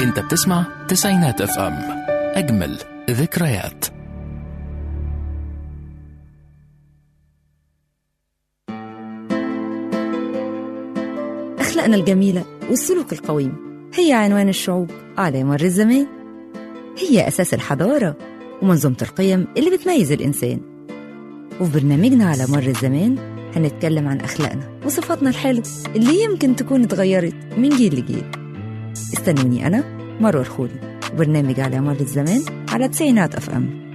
انت بتسمع تسعينات اف ام اجمل ذكريات أخلاقنا الجميلة والسلوك القويم هي عنوان الشعوب على مر الزمان هي أساس الحضارة ومنظومة القيم اللي بتميز الإنسان وفي برنامجنا على مر الزمان هنتكلم عن أخلاقنا وصفاتنا الحلوة اللي يمكن تكون اتغيرت من جيل لجيل استنوني أنا مروة الخولي وبرنامج على مر الزمان على تسعينات أف أم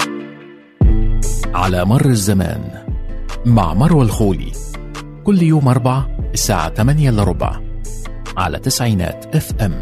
على مر الزمان مع مروى الخولي كل يوم أربع الساعة 8 إلا ربع على تسعينات اف ام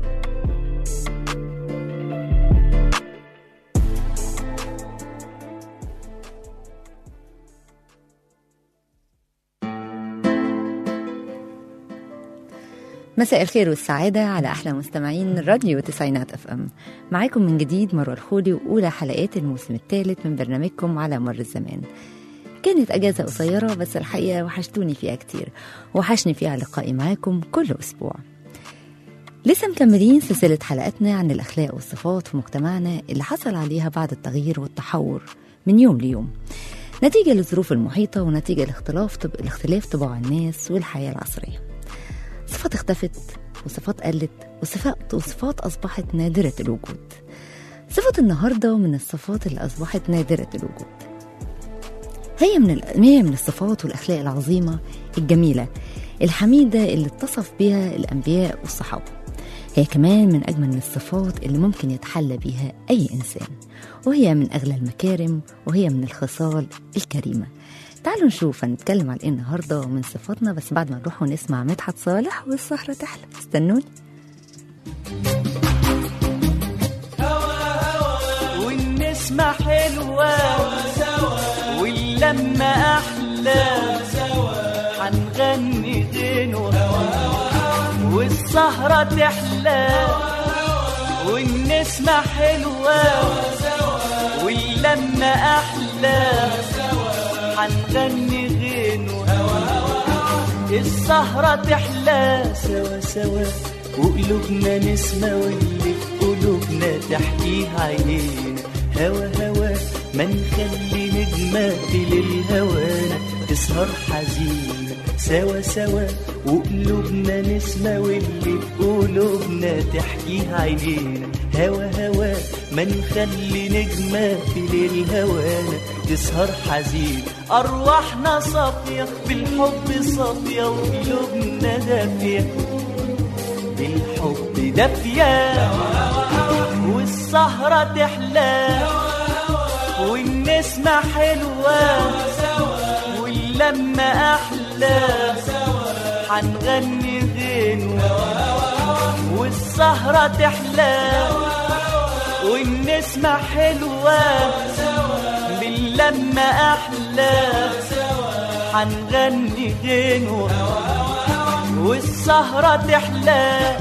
مساء الخير والسعادة على أحلى مستمعين راديو تسعينات أف أم معاكم من جديد مروة الخولي وأولى حلقات الموسم الثالث من برنامجكم على مر الزمان كانت أجازة قصيرة بس الحقيقة وحشتوني فيها كتير وحشني فيها لقائي معاكم كل أسبوع لسه مكملين سلسلة حلقاتنا عن الأخلاق والصفات في مجتمعنا اللي حصل عليها بعد التغيير والتحور من يوم ليوم نتيجة للظروف المحيطة ونتيجة لاختلاف طب... لاختلاف طباع الناس والحياة العصرية صفات اختفت وصفات قلت وصفات وصفات أصبحت نادرة الوجود صفة النهاردة من الصفات اللي أصبحت نادرة الوجود هي من ال- هي من الصفات والأخلاق العظيمة الجميلة الحميدة اللي اتصف بها الأنبياء والصحابة هي كمان من أجمل الصفات اللي ممكن يتحلى بها أي إنسان وهي من أغلى المكارم وهي من الخصال الكريمة تعالوا نشوف هنتكلم على ايه النهارده من صفاتنا بس بعد ما نروح ونسمع مدحت صالح والسهرة تحلى استنوني والنسمة حلوة واللمة أحلى هنغني غنوة والسهرة تحلى والنسمة حلوة واللمة أحلى هنغني غنوة السهرة تحلى سوا سوا وقلوبنا نسمة واللي في قلوبنا تحكيها عينينا هوا هوا ما نخلي نجمة للهوانا تسهر حزينة سوا سوا وقلوبنا نسمة واللي في قلوبنا تحكيها عينينا هوا هوا ما نخلي نجمة للهوانا تسهر حزين أرواحنا صافية بالحب صافية وقلوبنا دافية بالحب دافية والسهرة تحلى والنسمة حلوة واللمة أحلى هنغني غنوة والسهرة تحلى والنسمة حلوة باللمة أحلى هنغني غنوة والسهرة تحلى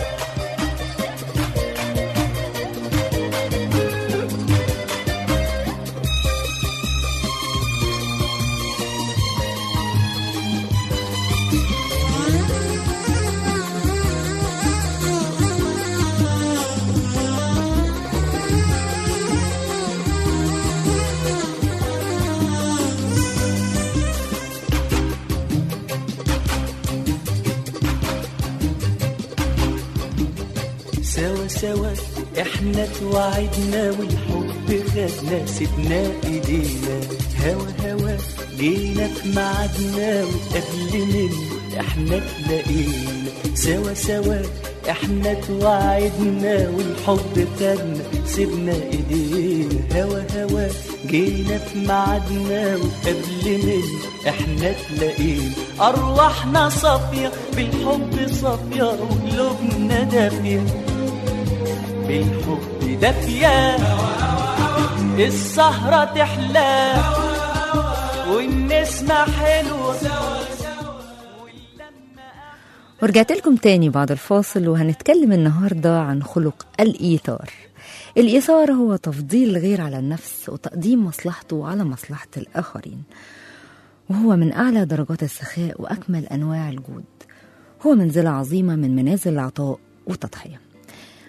سوا سوا احنا توعدنا والحب خدنا سيبنا ايدينا هوا هوا جينا في ميعادنا وقبل منه احنا تلاقينا سوا سوا احنا توعدنا والحب خدنا سيبنا ايدينا هوا هوا جينا في ميعادنا وقبل منه احنا تلاقينا ارواحنا صافيه بالحب صافيه وقلوبنا دافيه بالحب دافية السهرة تحلى والنسمة حلوة ورجعت لكم تاني بعد الفاصل وهنتكلم النهاردة عن خلق الإيثار الإيثار هو تفضيل الغير على النفس وتقديم مصلحته على مصلحة الآخرين وهو من أعلى درجات السخاء وأكمل أنواع الجود هو منزلة عظيمة من منازل العطاء والتضحية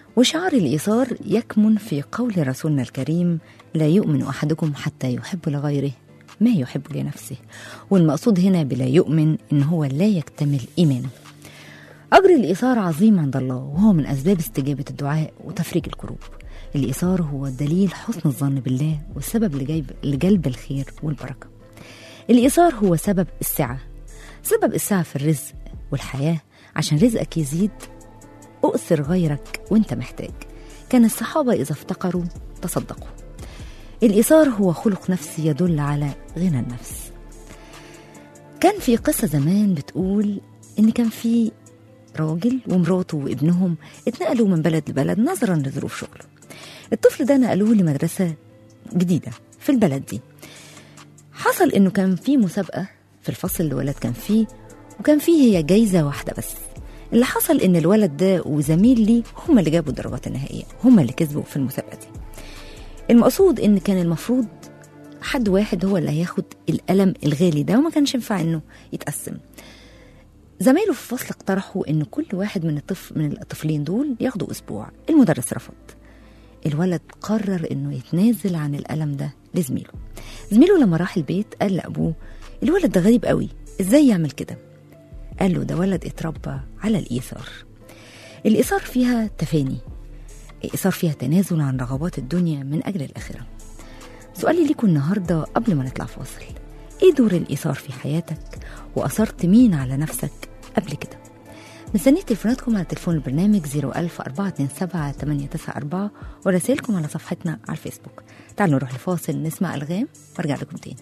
وشعار الإيثار يكمن في قول رسولنا الكريم لا يؤمن أحدكم حتى يحب لغيره ما يحب لنفسه والمقصود هنا بلا يؤمن إن هو لا يكتمل إيمانه أجر الإيثار عظيم عند الله وهو من أسباب استجابة الدعاء وتفريج الكروب الإيثار هو دليل حسن الظن بالله والسبب لجيب لجلب الخير والبركة الإيثار هو سبب السعة سبب السعة في الرزق والحياة عشان رزقك يزيد أؤثر غيرك وانت محتاج كان الصحابة إذا افتقروا تصدقوا الإيثار هو خلق نفسي يدل على غنى النفس كان في قصة زمان بتقول إن كان في راجل ومراته وابنهم اتنقلوا من بلد لبلد نظرا لظروف شغله الطفل ده نقلوه لمدرسة جديدة في البلد دي حصل إنه كان في مسابقة في الفصل اللي الولد كان فيه وكان فيه هي جايزة واحدة بس اللي حصل إن الولد ده وزميل ليه هما اللي جابوا الدرجات النهائية هما اللي كسبوا في المسابقة دي المقصود إن كان المفروض حد واحد هو اللي هياخد القلم الغالي ده وما كانش ينفع إنه يتقسم زمايله في الفصل اقترحوا إن كل واحد من الطفل من الطفلين دول ياخدوا أسبوع المدرس رفض الولد قرر إنه يتنازل عن القلم ده لزميله زميله لما راح البيت قال لأبوه الولد ده غريب قوي إزاي يعمل كده قال له ده ولد اتربى على الإيثار الإيثار فيها تفاني الإيثار فيها تنازل عن رغبات الدنيا من أجل الآخرة سؤالي ليكم النهاردة قبل ما نطلع فاصل إيه دور الإيثار في حياتك وأثرت مين على نفسك قبل كده مستنية تليفوناتكم على تليفون البرنامج 01000 427 894 ورسائلكم على صفحتنا على الفيسبوك تعالوا نروح لفاصل نسمع ألغام وارجع لكم تاني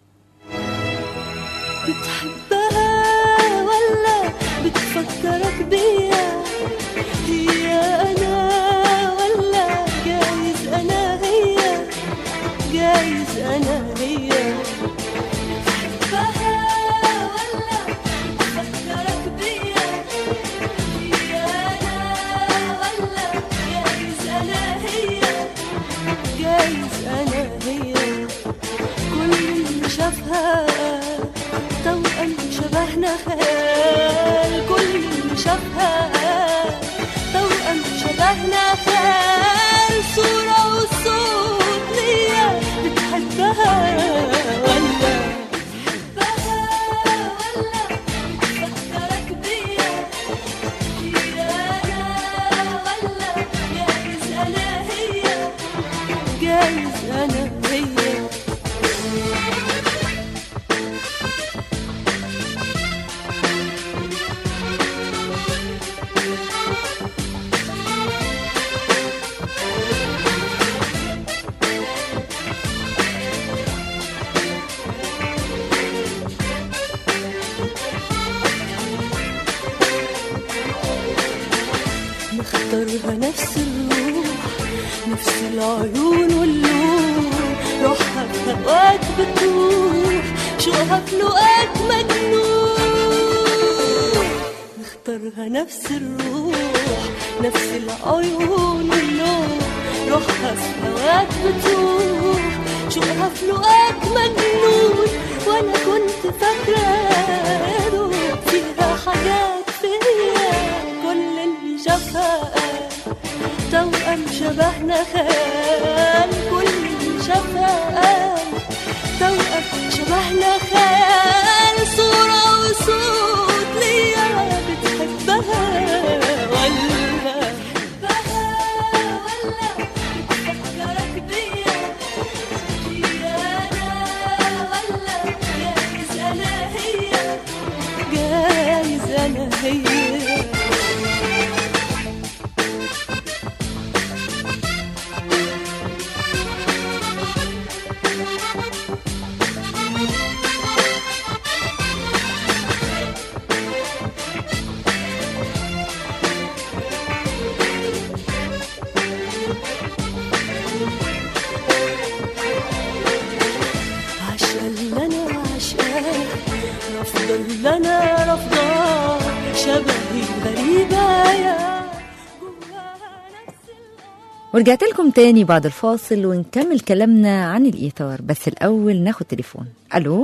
بتحبها ولا بتفكرك بيا هي انا ولا جايز انا هي جايز انا هي بتحبها ولا بتفكرك بيا هي انا ولا جايز انا هي جايز انا هي كل اللي شافها توأم شبهنا خيال كل اللي شافها توأم شبهنا خيال صورة وصوت ليا بتحبها ولا بتحبها ولا بتفكرك بيا هي أنا ولا جايز أنا هي جايز أنا هي مختارها نفس الروح نفس العيون واللون روحها في هواك بتروح شوقها في لقاك مجنون مختارها نفس الروح نفس العيون واللون روحها في هواك بتروح شوقها في لقاك مجنون وانا كنت فاكره يا دوب فيها حاجات فيا كل اللي شافها قال توأم شبهنا خيال كل اللي شافها قال توأم شبهنا خيال صورة وصوت ليا بتحبها ولا بتحبها ولا بتفكرك بيا هي أنا ولا جايز أنا هي جايز أنا هي عشقة اللي انا عشقاه رافضة اللي انا رافضاه شبهي غريبة يا جواها نفس ورجعت لكم تاني بعد الفاصل ونكمل كلامنا عن الإيثار بس الأول ناخد تليفون ألو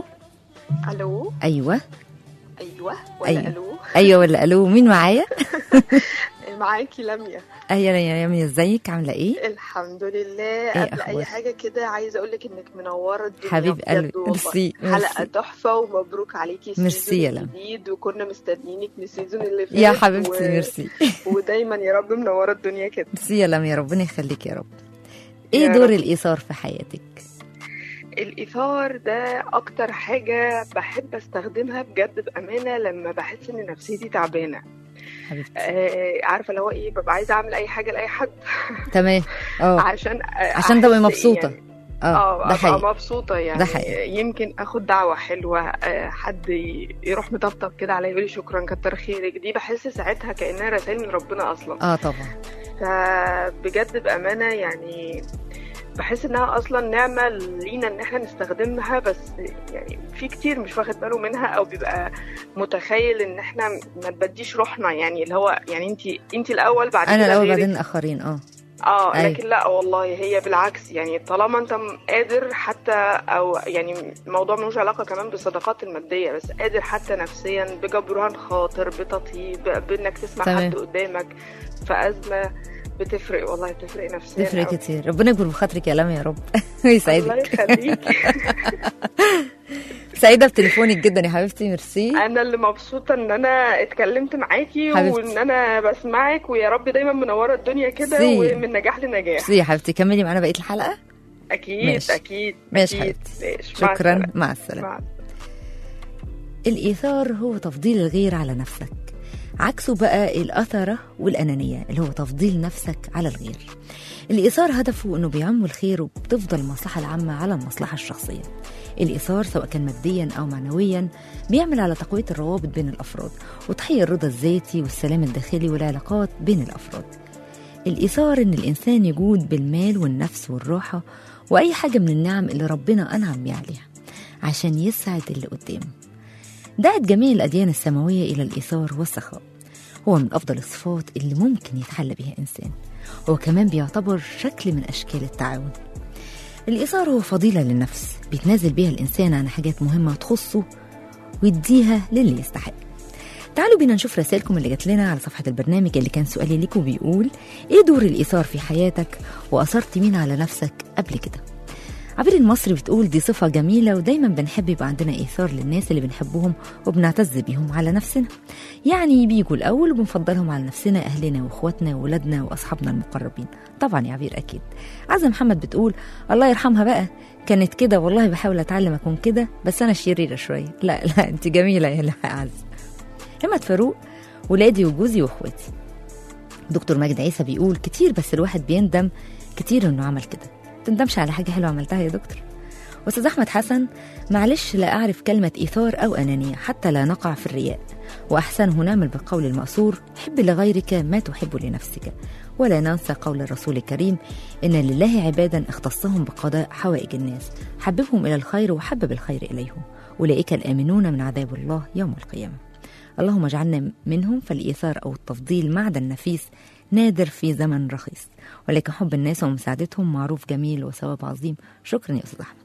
الو أيوة ايوه ولا أيوة. الو أيوة ولا ألو مين معايا معاكي لميا اهلا يا يامي ازيك عامله ايه الحمد لله قبل أخبارك؟ اي حاجه كده عايزه اقول لك انك منوره الدنيا حبيب بجد قلبي. والله. ميرسي، حلقه ميرسي. تحفه ومبروك عليكي ميرسي السيزون يا لميا. الجديد وكنا مستنيينك من السيزون اللي فات يا حبيبتي و... ميرسي ودايما يا رب منوره الدنيا كده ميرسي يا لميا ربنا يخليك يا رب ايه يا دور رب. الايثار في حياتك الايثار ده اكتر حاجه بحب استخدمها بجد بامانه لما بحس ان نفسيتي تعبانه حبيبتي آه عارفه اللي هو ايه ببقى عايزه اعمل اي حاجه لاي حد تمام اه عشان آه، عشان تبقي أحس مبسوطه يعني اه اه ده ابقى حقيقي مبسوطه يعني ده حقيقي. يمكن اخد دعوه حلوه آه، حد ي- يروح مطبطب كده عليا يقول لي شكرا كتر خيرك دي بحس ساعتها كانها رسائل من ربنا اصلا اه طبعا فبجد بامانه يعني بحس انها اصلا نعمه لينا ان احنا نستخدمها بس يعني في كتير مش واخد باله منها او بيبقى متخيل ان احنا ما نبديش روحنا يعني اللي هو يعني انت انت الاول بعد انا كده الاول غيرك. بعدين الاخرين اه اه أيوة. لكن لا والله هي بالعكس يعني طالما انت م- قادر حتى او يعني الموضوع ملوش علاقه كمان بالصداقات الماديه بس قادر حتى نفسيا بجبران خاطر بتطيب بانك تسمع تمام. حد قدامك في ازمه بتفرق والله بتفرق نفسيا تفرق أوي. كتير ربنا يكبر بخاطرك يا لميا يا رب الله ويسعدك يخليك سعيده بتليفونك جدا يا حبيبتي ميرسي انا اللي مبسوطه ان انا اتكلمت معاكي حبيبتي. وان انا بسمعك ويا رب دايما منوره الدنيا كده سي. ومن نجاح لنجاح ميرسي يا حبيبتي كملي معانا بقيه الحلقه اكيد ماشي. اكيد ماشي أكيد. حبيبتي. ماشي مع شكرا السلامة. مع السلامه مع الإيثار هو تفضيل الغير على نفسك عكسه بقى الأثرة والأنانية اللي هو تفضيل نفسك على الغير الإيثار هدفه أنه بيعم الخير وبتفضل المصلحة العامة على المصلحة الشخصية الإيثار سواء كان ماديا أو معنويا بيعمل على تقوية الروابط بين الأفراد وتحقيق الرضا الذاتي والسلام الداخلي والعلاقات بين الأفراد الإيثار إن الإنسان يجود بالمال والنفس والراحة وأي حاجة من النعم اللي ربنا أنعم بيه عليها عشان يسعد اللي قدامه دعت جميع الأديان السماوية إلى الإيثار والسخاء هو من أفضل الصفات اللي ممكن يتحلى بها إنسان هو كمان بيعتبر شكل من أشكال التعاون الإيثار هو فضيلة للنفس بيتنازل بيها الإنسان عن حاجات مهمة تخصه ويديها للي يستحق تعالوا بينا نشوف رسائلكم اللي جات لنا على صفحة البرنامج اللي كان سؤالي ليكم بيقول إيه دور الإيثار في حياتك وأثرت مين على نفسك قبل كده عبير المصري بتقول دي صفة جميلة ودايما بنحب يبقى عندنا إيثار للناس اللي بنحبهم وبنعتز بيهم على نفسنا يعني بيجوا الأول وبنفضلهم على نفسنا أهلنا وإخواتنا وولادنا وأصحابنا المقربين طبعا يا عبير أكيد عزة محمد بتقول الله يرحمها بقى كانت كده والله بحاول أتعلم أكون كده بس أنا شريرة شوية لا لا أنت جميلة يا لا عز همت فاروق ولادي وجوزي وإخواتي دكتور مجد عيسى بيقول كتير بس الواحد بيندم كتير انه عمل كده تندمش على حاجه حلوه عملتها يا دكتور واستاذ احمد حسن معلش لا اعرف كلمه ايثار او انانيه حتى لا نقع في الرياء واحسنه نعمل بالقول المأثور حب لغيرك ما تحب لنفسك ولا ننسى قول الرسول الكريم ان لله عبادا اختصهم بقضاء حوائج الناس حببهم الى الخير وحبب الخير اليهم اولئك الامنون من عذاب الله يوم القيامه اللهم اجعلنا منهم فالإيثار أو التفضيل معدن نفيس نادر في زمن رخيص ولكن حب الناس ومساعدتهم معروف جميل وثواب عظيم شكرا يا أستاذ أحمد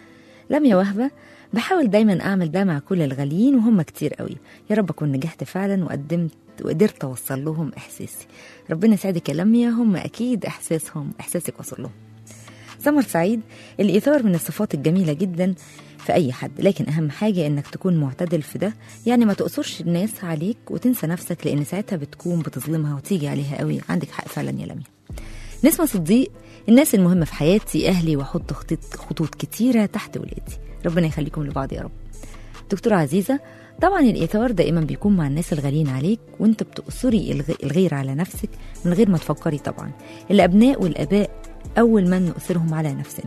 لم يا وهبة بحاول دايما أعمل ده مع كل الغاليين وهم كتير قوي يا رب أكون نجحت فعلا وقدمت وقدرت أوصل لهم إحساسي ربنا يسعدك يا لميا هم أكيد إحساسهم إحساسك وصل لهم سمر سعيد الإيثار من الصفات الجميلة جدا في أي حد لكن أهم حاجة إنك تكون معتدل في ده يعني ما تقصرش الناس عليك وتنسى نفسك لأن ساعتها بتكون بتظلمها وتيجي عليها قوي عندك حق فعلا يا لميا نسمة صديق الناس المهمة في حياتي أهلي وأحط خطوط, خطوط كتيرة تحت ولادي ربنا يخليكم لبعض يا رب دكتورة عزيزة طبعا الإيثار دائما بيكون مع الناس الغاليين عليك وانت بتقصري الغ- الغير على نفسك من غير ما تفكري طبعا الأبناء والآباء أول من نؤثرهم على نفسنا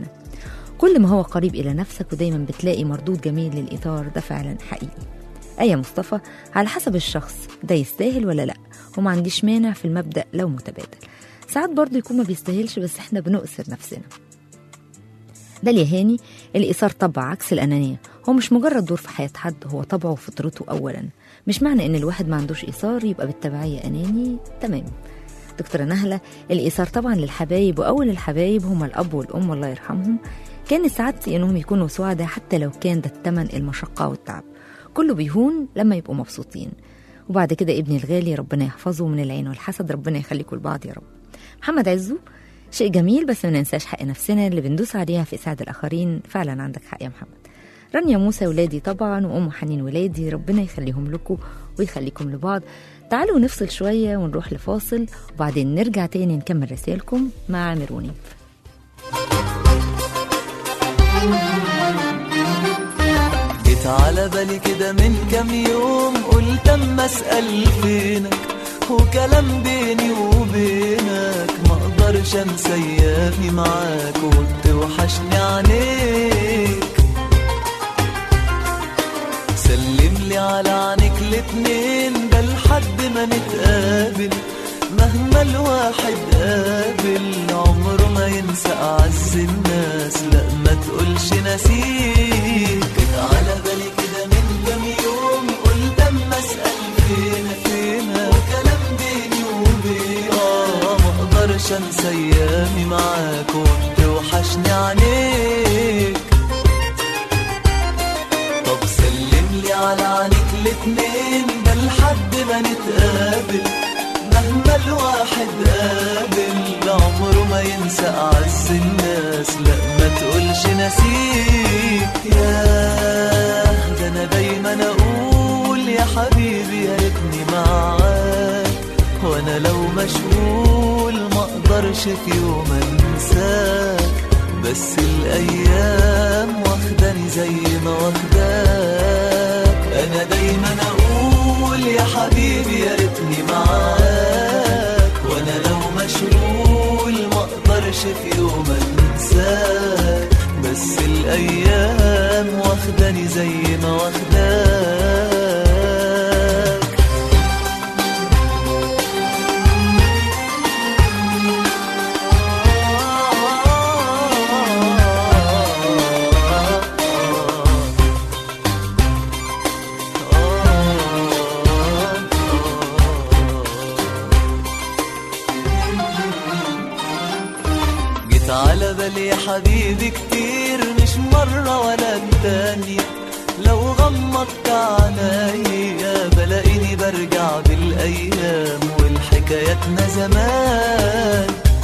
كل ما هو قريب إلى نفسك ودايما بتلاقي مردود جميل للإيثار ده فعلا حقيقي آية مصطفى على حسب الشخص ده يستاهل ولا لأ وما عنديش مانع في المبدأ لو متبادل ساعات برضه يكون ما بيستاهلش بس احنا بنؤثر نفسنا ده اليهاني الإيثار طبع عكس الأنانية هو مش مجرد دور في حياة حد هو طبعه وفطرته أولا مش معنى إن الواحد ما عندوش إيثار يبقى بالتبعية أناني تمام دكتورة نهلة الإيثار طبعا للحبايب وأول الحبايب هم الأب والأم الله يرحمهم كان سعادتي إنهم يكونوا سعداء حتى لو كان ده التمن المشقة والتعب كله بيهون لما يبقوا مبسوطين وبعد كده ابني الغالي ربنا يحفظه من العين والحسد ربنا يخليكم لبعض يا رب محمد عزو شيء جميل بس ما ننساش حق نفسنا اللي بندوس عليها في إسعاد الآخرين فعلا عندك حق يا محمد رانيا موسى ولادي طبعا وأم حنين ولادي ربنا يخليهم لكم ويخليكم لبعض تعالوا نفصل شوية ونروح لفاصل وبعدين نرجع تاني نكمل رسائلكم مع عامر ونيف جيت على بالي كده من كام يوم قلت اما اسال فينك وكلام بيني وبينك ما اقدرش انسى ايامي معاك وبتوحشني عليك سلم لي على عينيك الاتنين ده لحد ما نتقابل مهما الواحد قابل عمره ما ينسى أعز الناس لا ما تقولش نسيك جيت على بالي كده من كام يوم قلت اما اسأل فينا فينا وكلام بيني وبينك اه ما اقدرش انسى ايامي معاك وبتوحشني عليك طب سلم لي على عينيك الاتنين ده لحد ما نتقابل مهما الواحد قابل عمره ما ينسى أعز الناس لا ما تقولش نسيك يا ده أنا دايما أقول يا حبيبي يا ريتني معاك وأنا لو مشغول ما أقدرش في يوم أنساك بس الأيام واخداني زي ما واخداك أنا دايما أقول يا حبيبي يا ريتني معاك وأنا لو مشغول ما أقدرش في يوم أنساك بس الأيام واخداني زي ما واخداك جيت على بالي يا حبيبي كتير مش مرة ولا التانية لو غمضت عينيا بلاقيني برجع بالأيام والحكاياتنا زمان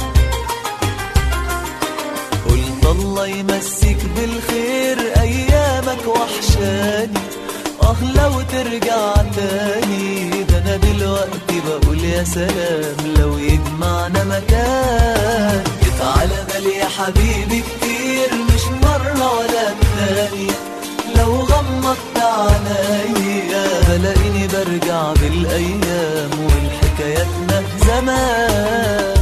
قلت الله يمسك بالخير أيامك وحشاني اه لو ترجع تاني ده انا دلوقتي بقول يا سلام لو يجمعنا مكان جيت على بالي يا حبيبي كتير مش مرة ولا التانية لو غمضت عينيا بلاقيني برجع بالأيام والحكاياتنا زمان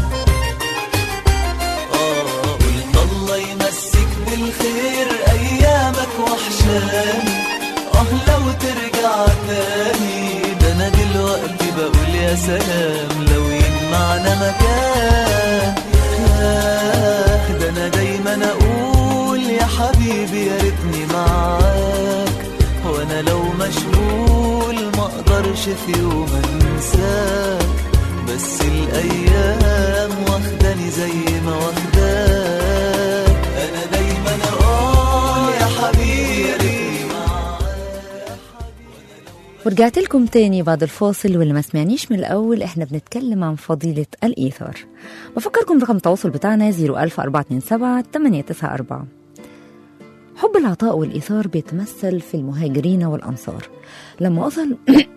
آه قلت الله يمسك بالخير أيامك وحشاني آه لو ترجع تاني ده أنا دلوقتي بقول يا سلام لو يجمعنا مكان آه ده أنا دايما أقول يا حبيبي يا ريتني معاك وأنا لو مشغول ما أقدرش في يوم أنساك بس الأيام واخداني زي ما واخداك أنا دايما أقول يا حبيبي ورجعت لكم تاني بعد الفاصل واللي ما سمعنيش من الأول احنا بنتكلم عن فضيلة الإيثار بفكركم رقم التواصل بتاعنا 01427 894 حب العطاء والإيثار بيتمثل في المهاجرين والأنصار لما وصل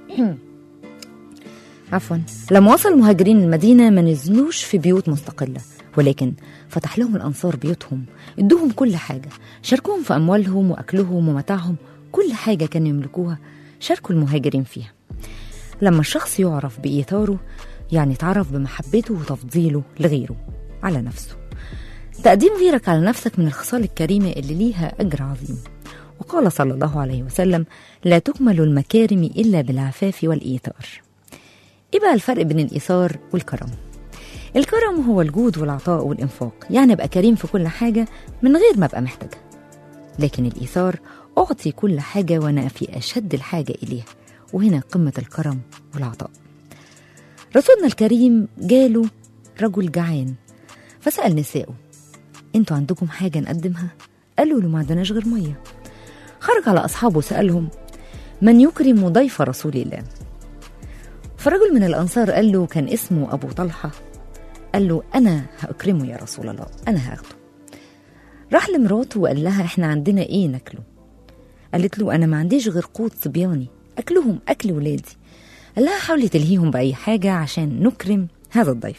عفوا لما وصل المهاجرين المدينة ما نزلوش في بيوت مستقلة ولكن فتح لهم الأنصار بيوتهم ادوهم كل حاجة شاركوهم في أموالهم وأكلهم ومتاعهم كل حاجة كانوا يملكوها شاركوا المهاجرين فيها لما الشخص يعرف بإيثاره يعني تعرف بمحبته وتفضيله لغيره على نفسه تقديم غيرك على نفسك من الخصال الكريمة اللي ليها أجر عظيم وقال صلى الله عليه وسلم لا تكمل المكارم إلا بالعفاف والإيثار إيه بقى الفرق بين الإيثار والكرم؟ الكرم هو الجود والعطاء والإنفاق يعني أبقى كريم في كل حاجة من غير ما أبقى محتاجها لكن الإيثار أعطي كل حاجة وأنا في أشد الحاجة إليها وهنا قمة الكرم والعطاء رسولنا الكريم جاله رجل جعان فسأل نسائه انتوا عندكم حاجة نقدمها؟ قالوا له ما عندناش غير مية خرج على أصحابه وسألهم من يكرم ضيف رسول الله فرجل من الأنصار قال له كان اسمه أبو طلحة قال له أنا هأكرمه يا رسول الله أنا هاخده راح لمراته وقال لها إحنا عندنا إيه ناكله قالت له أنا ما عنديش غير قوت صبياني أكلهم أكل ولادي قال لها حاولي تلهيهم بأي حاجة عشان نكرم هذا الضيف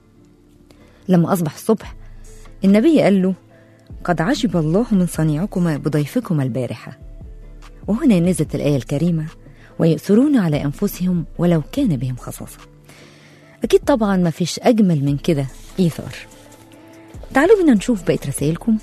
لما أصبح الصبح النبي قال له قد عجب الله من صنيعكما بضيفكما البارحة وهنا نزلت الآية الكريمة ويؤثرون على أنفسهم ولو كان بهم خصاصة أكيد طبعا ما فيش أجمل من كده إيثار تعالوا بينا نشوف بقية رسائلكم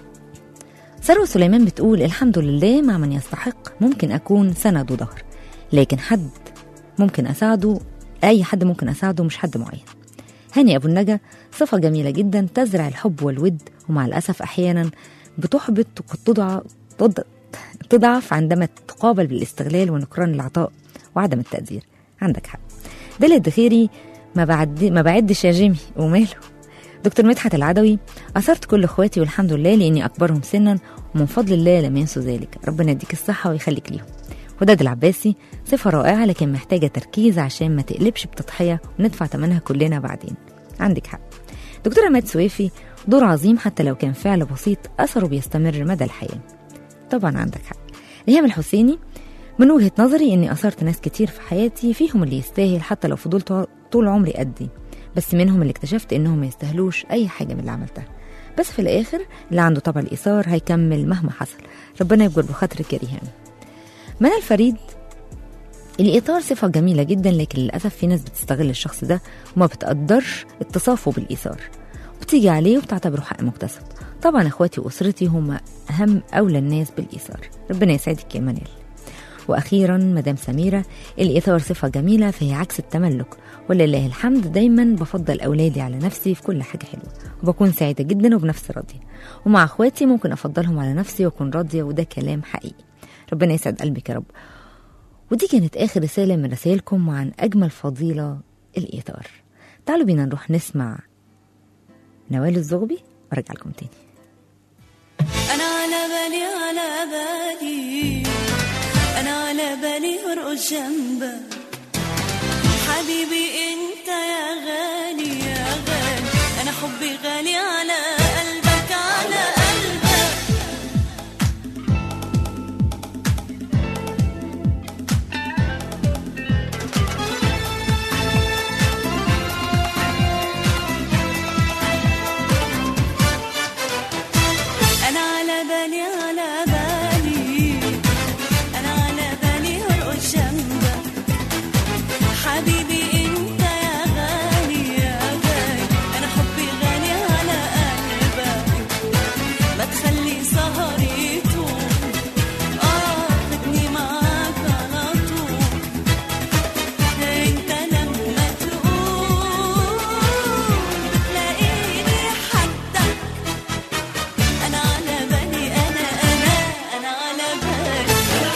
ثروة سليمان بتقول الحمد لله مع من يستحق ممكن أكون سند وظهر لكن حد ممكن أساعده أي حد ممكن أساعده مش حد معين هاني أبو النجا صفة جميلة جدا تزرع الحب والود ومع الأسف أحيانا بتحبط وقد تضع تض- تضعف عندما تقابل بالاستغلال ونكران العطاء وعدم التقدير عندك حق داليا الدخيري ما بعد ما بعدش يا جيمي وماله دكتور مدحت العدوي أثرت كل إخواتي والحمد لله لأني أكبرهم سنا ومن فضل الله لم ينسوا ذلك ربنا يديك الصحة ويخليك ليهم وداد العباسي صفة رائعة لكن محتاجة تركيز عشان ما تقلبش بتضحية وندفع ثمنها كلنا بعدين عندك حق دكتور عماد سويفي دور عظيم حتى لو كان فعل بسيط أثره بيستمر مدى الحياة طبعا عندك حق ريهام الحسيني من وجهة نظري إني أثرت ناس كتير في حياتي فيهم اللي يستاهل حتى لو فضلت طول عمري قدي بس منهم اللي اكتشفت إنهم ما يستاهلوش أي حاجة من اللي عملتها بس في الآخر اللي عنده طبع الإيثار هيكمل مهما حصل ربنا يجبر بخاطرك يا ريهام منى الفريد الإيثار صفة جميلة جدا لكن للأسف في ناس بتستغل الشخص ده وما بتقدرش اتصافه بالإيثار وبتيجي عليه وبتعتبره حق مكتسب طبعا اخواتي واسرتي هم اهم اولى الناس بالايثار ربنا يسعدك يا منال واخيرا مدام سميره الايثار صفه جميله فهي عكس التملك ولله الحمد دايما بفضل اولادي على نفسي في كل حاجه حلوه وبكون سعيده جدا وبنفسي راضيه ومع اخواتي ممكن افضلهم على نفسي واكون راضيه وده كلام حقيقي ربنا يسعد قلبك يا رب ودي كانت اخر رساله من رسائلكم عن اجمل فضيله الايثار تعالوا بينا نروح نسمع نوال الزغبي وارجع لكم تاني أنا على بالي على بالي أنا على بالي أرقص جنبك حبيبي أنت يا غالي يا غالي أنا حبي غالي على قلبك على قلبك أنا على بالي على بالي أنا على بالي أرقص جنبك حبيبي أنت يا غالي يا غالي أنا حبي غالي على قلبك ما تخلي سهري يطول آه خدني معاك على طول أنت لما تقول بتلاقيني حدك أنا على بالي أنا أنا أنا على بالي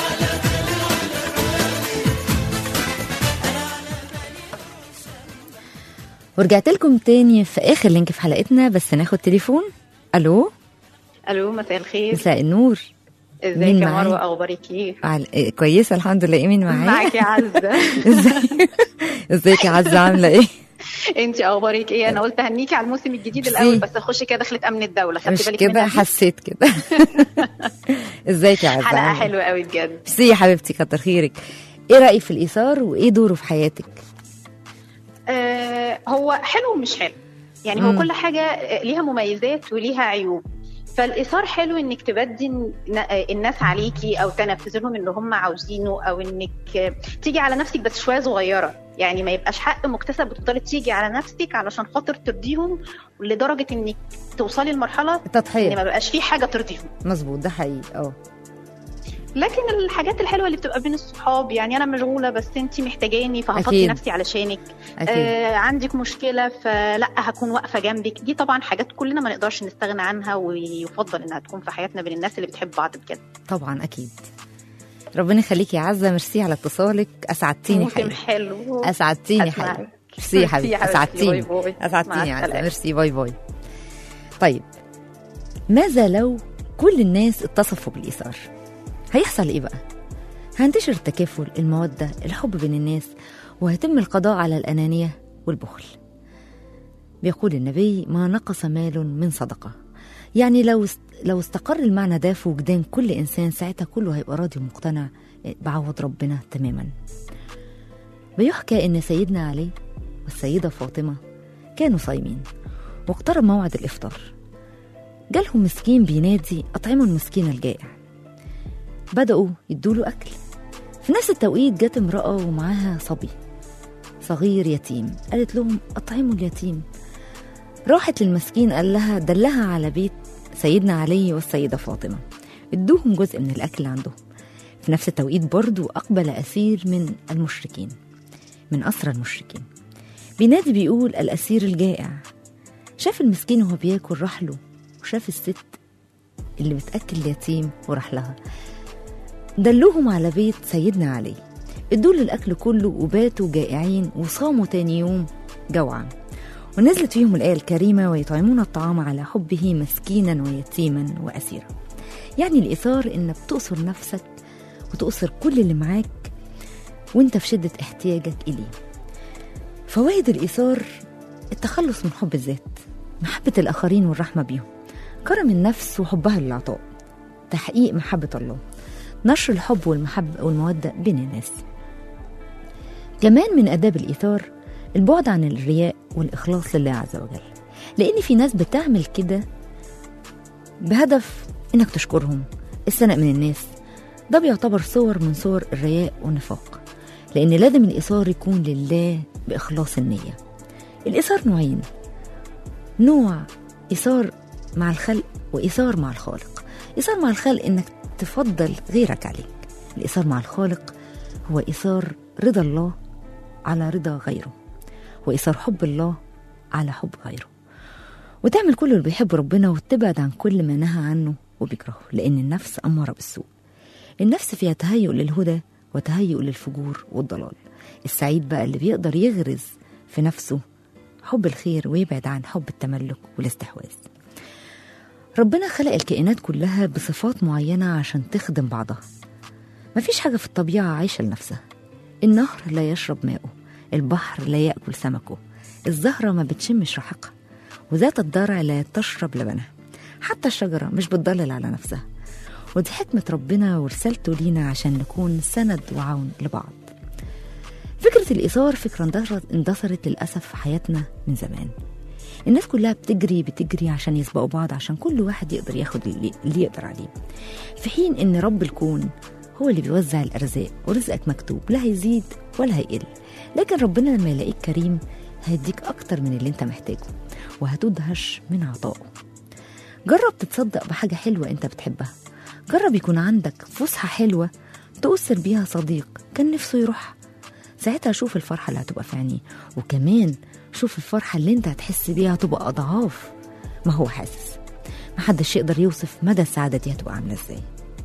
ورجعت لكم تاني في اخر لينك في حلقتنا بس ناخد تليفون الو الو مساء الخير مساء النور ازيك مين يا معايا؟ مروه اخبارك ايه عل... إيه، كويسه الحمد لله ايه مين معايا معاكي عزه ازاي ازيك يا عزه عامله ايه انت اخبارك ايه انا قلت هنيكي على الموسم الجديد ميرسي. الاول بس اخش كده دخلت امن الدوله خدتي مش بالك كده منها؟ حسيت كده ازيك يا عزه حلقه عاملة إيه؟ حلوه قوي بجد ميرسي يا حبيبتي كتر خيرك ايه رايك في الايثار وايه دوره في حياتك آه هو حلو ومش حلو يعني مم. هو كل حاجه آه، ليها مميزات وليها عيوب فالايثار حلو انك تبدي الن- آه، الناس عليكي او تنفذي لهم اللي هم عاوزينه او انك آه، تيجي على نفسك بس شويه صغيره يعني ما يبقاش حق مكتسب وتفضلي تيجي على نفسك علشان خاطر ترضيهم لدرجه انك توصلي لمرحله ان التضحيه ما بقاش في حاجه ترضيهم مظبوط ده حقيقي اه لكن الحاجات الحلوه اللي بتبقى بين الصحاب يعني انا مشغوله بس انت محتاجاني فهفضي أكيد. نفسي علشانك اكيد آه عندك مشكله فلا هكون واقفه جنبك دي طبعا حاجات كلنا ما نقدرش نستغنى عنها ويفضل انها تكون في حياتنا بين الناس اللي بتحب بعض بجد طبعا اكيد ربنا يخليكي يا عزه ميرسي على اتصالك اسعدتيني موسم حقيقي حلو اسعدتيني أسمعك. حقيقي ميرسي يا حبيبتي باي اسعدتيني باي. اسعدتيني مع يا عزه السلامة. ميرسي باي باي طيب ماذا لو كل الناس اتصفوا بالايثار هيحصل ايه بقى هينتشر التكافل الموده الحب بين الناس وهيتم القضاء على الأنانية والبخل بيقول النبي ما نقص مال من صدقة يعني لو است... لو استقر المعنى ده في وجدان كل إنسان ساعتها كله هيبقى راضي ومقتنع بعوض ربنا تماما بيحكى إن سيدنا علي والسيدة فاطمة كانوا صايمين واقترب موعد الإفطار جالهم مسكين بينادي أطعموا المسكين الجائع بدأوا يدوله أكل في نفس التوقيت جت امرأة ومعاها صبي صغير يتيم قالت لهم أطعموا اليتيم راحت للمسكين قال لها دلها على بيت سيدنا علي والسيدة فاطمة ادوهم جزء من الأكل اللي عندهم في نفس التوقيت برضو أقبل أسير من المشركين من أسرى المشركين بينادي بيقول الأسير الجائع شاف المسكين وهو بياكل راح له وشاف الست اللي بتأكل اليتيم وراح لها دلوهم على بيت سيدنا علي ادوا له الأكل كله وباتوا جائعين وصاموا تاني يوم جوعا ونزلت فيهم الآية الكريمة ويطعمون الطعام على حبه مسكينا ويتيما وأسيرا يعني الإيثار إنك تؤثر نفسك وتؤثر كل اللي معاك وانت في شدة احتياجك إليه فوائد الإيثار التخلص من حب الذات محبة الآخرين والرحمة بيهم كرم النفس وحبها للعطاء تحقيق محبة الله نشر الحب والمحبة والمودة بين الناس كمان من آداب الإيثار البعد عن الرياء والإخلاص لله عز وجل لأن في ناس بتعمل كده بهدف إنك تشكرهم السنق من الناس ده بيعتبر صور من صور الرياء والنفاق لأن لازم الإيثار يكون لله بإخلاص النية الإيثار نوعين نوع إيثار مع الخلق وإيثار مع الخالق إيثار مع الخلق إنك تفضل غيرك عليك الإيثار مع الخالق هو إيثار رضا الله على رضا غيره وإيثار حب الله على حب غيره وتعمل كل اللي بيحب ربنا وتبعد عن كل ما نهى عنه وبيكرهه لأن النفس أمارة بالسوء النفس فيها تهيؤ للهدى وتهيؤ للفجور والضلال السعيد بقى اللي بيقدر يغرز في نفسه حب الخير ويبعد عن حب التملك والاستحواذ ربنا خلق الكائنات كلها بصفات معينة عشان تخدم بعضها مفيش حاجة في الطبيعة عايشة لنفسها النهر لا يشرب ماءه البحر لا يأكل سمكه الزهرة ما بتشمش ريحتها وذات الضرع لا تشرب لبنها حتى الشجرة مش بتضلل على نفسها ودي حكمة ربنا ورسالته لينا عشان نكون سند وعون لبعض فكرة الإيثار فكرة اندثرت- اندثرت للأسف في حياتنا من زمان الناس كلها بتجري بتجري عشان يسبقوا بعض عشان كل واحد يقدر ياخد اللي, اللي يقدر عليه في حين ان رب الكون هو اللي بيوزع الارزاق ورزقك مكتوب لا هيزيد ولا هيقل لكن ربنا لما يلاقيك كريم هيديك اكتر من اللي انت محتاجه وهتدهش من عطائه جرب تتصدق بحاجة حلوة انت بتحبها جرب يكون عندك فسحة حلوة تؤثر بيها صديق كان نفسه يروح ساعتها شوف الفرحة اللي هتبقى في عينيه وكمان شوف الفرحة اللي انت هتحس بيها هتبقى أضعاف ما هو حاسس محدش يقدر يوصف مدى السعادة دي هتبقى عاملة ازاي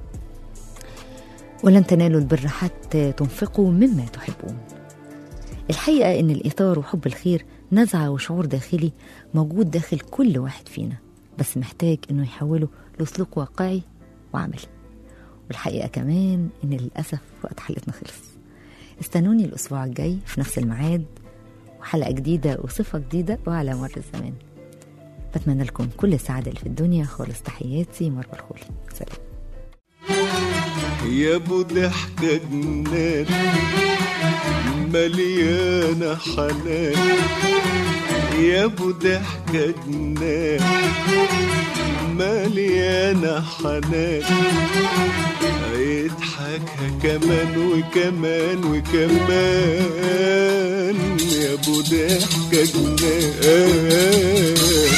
ولن تنالوا البر حتى تنفقوا مما تحبون الحقيقة إن الإيثار وحب الخير نزعة وشعور داخلي موجود داخل كل واحد فينا بس محتاج إنه يحوله لسلوك واقعي وعملي والحقيقة كمان إن للأسف وقت حلقتنا خلص استنوني الأسبوع الجاي في نفس الميعاد وحلقة جديدة وصفة جديدة وعلى مر الزمان بتمنى لكم كل السعادة اللي في الدنيا خالص تحياتي مروة الخولي سلام يا ابو ضحكة جنان مليانة حنان يا ابو ضحكة جنان مليانة حنان يضحكها كمان وكمان وكمان يا ابو ضحكة جنان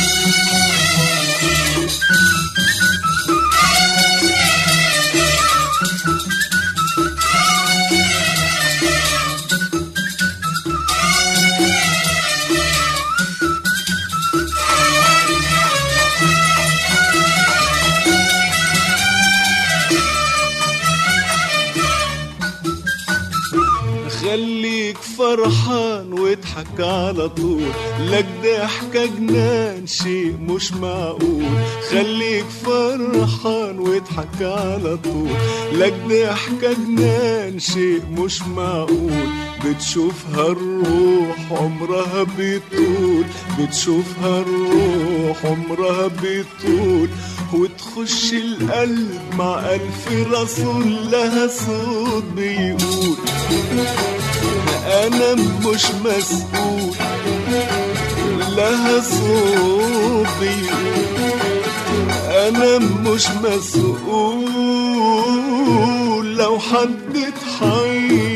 خليك فرحان واضحك على طول لك ضحكة جنان شيء مش معقول خليك فرحان واضحك على طول لك ضحكة جنان شيء مش معقول بتشوفها الروح عمرها بيطول بتشوفها الروح عمرها بيطول وتخش القلب مع ألف رسول لها صوت بيقول أنا مش مسؤول لها صوت بيقول أنا مش مسؤول لو حد اتحير